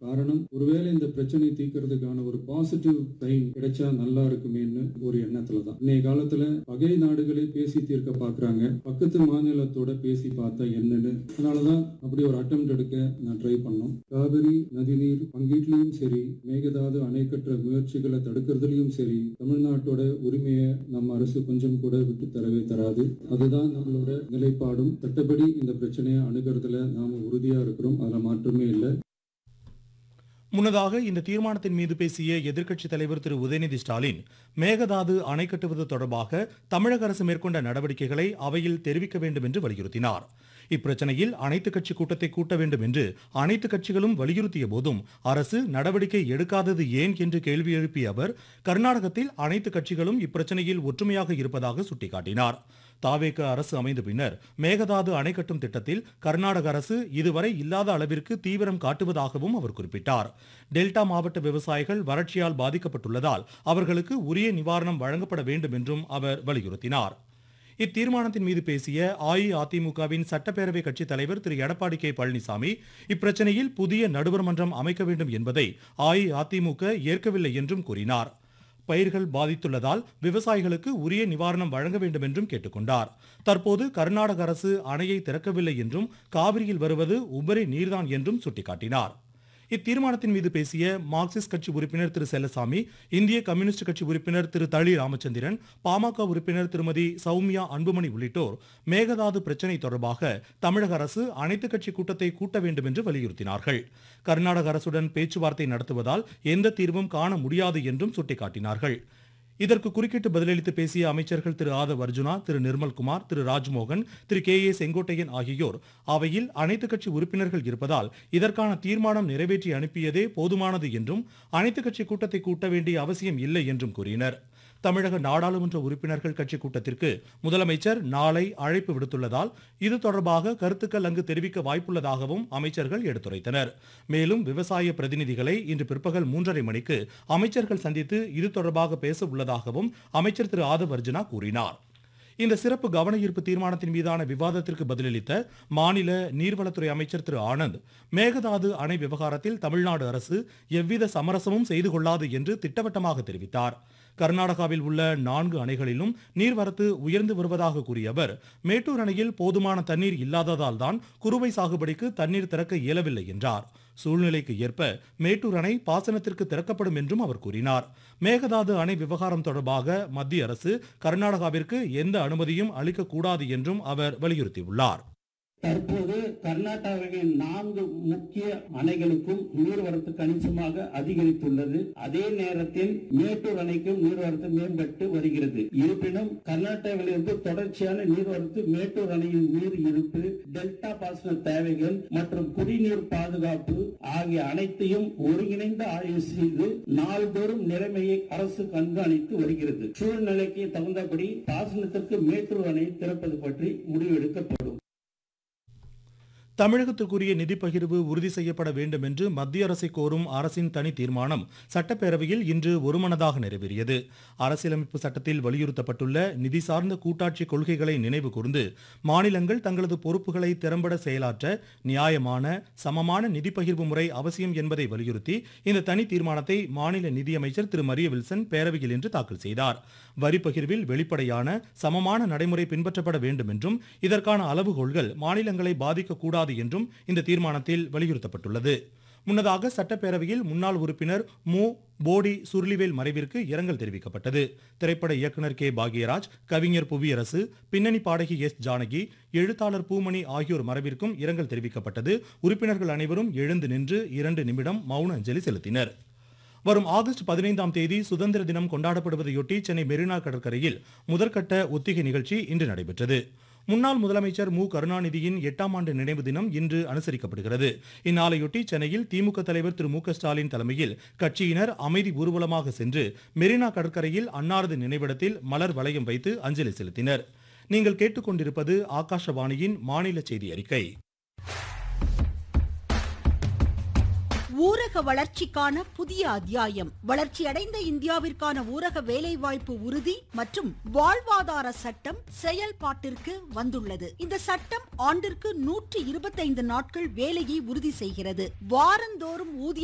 காரணம் ஒருவேளை இந்த பிரச்சனை தீர்க்கறதுக்கான ஒரு பாசிட்டிவ் டைம் கிடைச்சா நல்லா இருக்குமேன்னு ஒரு எண்ணத்துல தான் இன்னைய காலத்துல பகை நாடுகளே பேசி தீர்க்க பாக்குறாங்க பக்கத்து மாநிலத்தோட பேசி பார்த்தா என்னன்னு அதனாலதான் அப்படி ஒரு அட்டம் எடுக்க நான் ட்ரை பண்ணோம் காவிரி நதிநீர் பங்கீட்லயும் சரி மேகதாது அணை கட்டுற முயற்சிகளை தடுக்கிறதுலயும் சரி தமிழ்நாட்டோட உரிமையை நம்ம அரசு கொஞ்சம் கூட விட்டு தரவே தராது அதுதான் நம்மளோட நிலைப்பாடும் சட்டப்படி இந்த பிரச்சனையை அணுகிறதுல நாம உறுதியா இருக்கிறோம் அதுல மாற்றமே இல்லை முன்னதாக இந்த தீர்மானத்தின் மீது பேசிய எதிர்க்கட்சித் தலைவர் திரு உதயநிதி ஸ்டாலின் மேகதாது அணை கட்டுவது தொடர்பாக தமிழக அரசு மேற்கொண்ட நடவடிக்கைகளை அவையில் தெரிவிக்க வேண்டும் என்று வலியுறுத்தினார் இப்பிரச்சனையில் அனைத்து கட்சி கூட்டத்தை கூட்ட வேண்டும் என்று அனைத்து கட்சிகளும் வலியுறுத்திய போதும் அரசு நடவடிக்கை எடுக்காதது ஏன் என்று கேள்வி எழுப்பிய அவர் கர்நாடகத்தில் அனைத்து கட்சிகளும் இப்பிரச்சனையில் ஒற்றுமையாக இருப்பதாக சுட்டிக்காட்டினார் தாவேக அரசு அமைந்த பின்னர் மேகதாது அணை கட்டும் திட்டத்தில் கர்நாடக அரசு இதுவரை இல்லாத அளவிற்கு தீவிரம் காட்டுவதாகவும் அவர் குறிப்பிட்டார் டெல்டா மாவட்ட விவசாயிகள் வறட்சியால் பாதிக்கப்பட்டுள்ளதால் அவர்களுக்கு உரிய நிவாரணம் வழங்கப்பட வேண்டும் என்றும் அவர் வலியுறுத்தினார் இத்தீர்மானத்தின் மீது பேசிய அஇஅதிமுகவின் சட்டப்பேரவை கட்சித் தலைவர் திரு எடப்பாடி கே பழனிசாமி இப்பிரச்சனையில் புதிய நடுவர் மன்றம் அமைக்க வேண்டும் என்பதை அஇஅதிமுக ஏற்கவில்லை என்றும் கூறினார் பயிர்கள் பாதித்துள்ளதால் விவசாயிகளுக்கு உரிய நிவாரணம் வழங்க வேண்டும் என்றும் கேட்டுக்கொண்டார் தற்போது கர்நாடக அரசு அணையை திறக்கவில்லை என்றும் காவிரியில் வருவது உபரி நீர்தான் என்றும் சுட்டிக்காட்டினார் இத்தீர்மானத்தின் மீது பேசிய மார்க்சிஸ்ட் கட்சி உறுப்பினர் திரு செல்லசாமி இந்திய கம்யூனிஸ்ட் கட்சி உறுப்பினர் திரு தளி ராமச்சந்திரன் பாமக உறுப்பினர் திருமதி சௌமியா அன்புமணி உள்ளிட்டோர் மேகதாது பிரச்சினை தொடர்பாக தமிழக அரசு அனைத்து கட்சி கூட்டத்தை கூட்ட வேண்டும் என்று வலியுறுத்தினார்கள் கர்நாடக அரசுடன் பேச்சுவார்த்தை நடத்துவதால் எந்த தீர்வும் காண முடியாது என்றும் சுட்டிக்காட்டினார்கள் இதற்கு குறுக்கிட்டு பதிலளித்து பேசிய அமைச்சர்கள் திரு ஆதவ் அர்ஜுனா திரு நிர்மல்குமார் திரு ராஜ்மோகன் திரு கே ஏ செங்கோட்டையன் ஆகியோர் அவையில் அனைத்து கட்சி உறுப்பினர்கள் இருப்பதால் இதற்கான தீர்மானம் நிறைவேற்றி அனுப்பியதே போதுமானது என்றும் அனைத்து கட்சி கூட்டத்தை கூட்ட வேண்டிய அவசியம் இல்லை என்றும் கூறினர் தமிழக நாடாளுமன்ற உறுப்பினர்கள் கட்சி கூட்டத்திற்கு முதலமைச்சர் நாளை அழைப்பு விடுத்துள்ளதால் இது தொடர்பாக கருத்துக்கள் அங்கு தெரிவிக்க வாய்ப்புள்ளதாகவும் அமைச்சர்கள் எடுத்துரைத்தனர் மேலும் விவசாய பிரதிநிதிகளை இன்று பிற்பகல் மூன்றரை மணிக்கு அமைச்சர்கள் சந்தித்து இது தொடர்பாக பேச உள்ளதாகவும் அமைச்சர் திரு ஆதவ் அர்ஜுனா கூறினார் இந்த சிறப்பு கவன ஈர்ப்பு தீர்மானத்தின் மீதான விவாதத்திற்கு பதிலளித்த மாநில நீர்வளத்துறை அமைச்சர் திரு ஆனந்த் மேகதாது அணை விவகாரத்தில் தமிழ்நாடு அரசு எவ்வித சமரசமும் செய்து கொள்ளாது என்று திட்டவட்டமாக தெரிவித்தார் கர்நாடகாவில் உள்ள நான்கு அணைகளிலும் நீர்வரத்து உயர்ந்து வருவதாக கூறிய அவர் மேட்டூர் அணையில் போதுமான தண்ணீர் இல்லாததால் தான் குறுவை சாகுபடிக்கு தண்ணீர் திறக்க இயலவில்லை என்றார் சூழ்நிலைக்கு ஏற்ப மேட்டூர் அணை பாசனத்திற்கு திறக்கப்படும் என்றும் அவர் கூறினார் மேகதாது அணை விவகாரம் தொடர்பாக மத்திய அரசு கர்நாடகாவிற்கு எந்த அனுமதியும் அளிக்கக்கூடாது என்றும் அவர் வலியுறுத்தியுள்ளார் தற்போது கர்நாடகாவின் நான்கு முக்கிய அணைகளுக்கும் நீர்வரத்து கணிசமாக அதிகரித்துள்ளது அதே நேரத்தில் மேட்டூர் அணைக்கும் நீர்வரத்து மேம்பட்டு வருகிறது இருப்பினும் கர்நாடகாவிலிருந்து தொடர்ச்சியான நீர்வரத்து மேட்டூர் அணையின் நீர் இருப்பு டெல்டா பாசன தேவைகள் மற்றும் குடிநீர் பாதுகாப்பு ஆகிய அனைத்தையும் ஒருங்கிணைந்த ஆய்வு செய்து நாள்தோறும் நிலைமையை அரசு கண்காணித்து வருகிறது சூழ்நிலைக்கு தகுந்தபடி பாசனத்திற்கு மேட்டூர் அணை திறப்பது பற்றி முடிவெடுக்கப்படும் தமிழகத்திற்குரிய நிதி பகிர்வு உறுதி செய்யப்பட வேண்டும் என்று மத்திய அரசை கோரும் அரசின் தனி தீர்மானம் சட்டப்பேரவையில் இன்று ஒருமனதாக நிறைவேறியது அரசியலமைப்பு சட்டத்தில் வலியுறுத்தப்பட்டுள்ள நிதி சார்ந்த கூட்டாட்சி கொள்கைகளை நினைவு கூர்ந்து மாநிலங்கள் தங்களது பொறுப்புகளை திறம்பட செயலாற்ற நியாயமான சமமான நிதி பகிர்வு முறை அவசியம் என்பதை வலியுறுத்தி இந்த தனி தீர்மானத்தை மாநில நிதியமைச்சர் திரு மரிய வில்சன் பேரவையில் இன்று தாக்கல் செய்தார் வரி பகிர்வில் வெளிப்படையான சமமான நடைமுறை பின்பற்றப்பட வேண்டும் என்றும் இதற்கான அளவுகோல்கள் மாநிலங்களை பாதிக்கக்கூடாது என்றும் இந்த தீர்மானத்தில் வலியுறுத்தப்பட்டுள்ளது முன்னதாக சட்டப்பேரவையில் முன்னாள் உறுப்பினர் மு போடி சுருளிவேல் மறைவிற்கு இரங்கல் தெரிவிக்கப்பட்டது திரைப்பட இயக்குனர் கே பாக்யராஜ் கவிஞர் புவியரசு பின்னணி பாடகி எஸ் ஜானகி எழுத்தாளர் பூமணி ஆகியோர் மறைவிற்கும் இரங்கல் தெரிவிக்கப்பட்டது உறுப்பினர்கள் அனைவரும் எழுந்து நின்று இரண்டு நிமிடம் மௌன அஞ்சலி செலுத்தினர் வரும் ஆகஸ்ட் பதினைந்தாம் தேதி சுதந்திர தினம் கொண்டாடப்படுவதையொட்டி சென்னை மெரினா கடற்கரையில் முதற்கட்ட ஒத்திகை நிகழ்ச்சி இன்று நடைபெற்றது முன்னாள் முதலமைச்சர் மு கருணாநிதியின் எட்டாம் ஆண்டு நினைவு தினம் இன்று அனுசரிக்கப்படுகிறது இந்நாளையொட்டி சென்னையில் திமுக தலைவர் திரு மு க ஸ்டாலின் தலைமையில் கட்சியினர் அமைதி ஊர்வலமாக சென்று மெரினா கடற்கரையில் அன்னாரது நினைவிடத்தில் மலர் வளையம் வைத்து அஞ்சலி செலுத்தினர் நீங்கள் கேட்டுக்கொண்டிருப்பது ஆகாஷவாணியின் மாநில செய்தி அறிக்கை ஊரக வளர்ச்சிக்கான புதிய அத்தியாயம் வளர்ச்சியடைந்த இந்தியாவிற்கான ஊரக வேலைவாய்ப்பு உறுதி மற்றும் வாழ்வாதார சட்டம் செயல்பாட்டிற்கு வந்துள்ளது இந்த சட்டம் ஆண்டிற்கு நூற்றி இருபத்தைந்து நாட்கள் வேலையை உறுதி செய்கிறது வாரந்தோறும் ஊதிய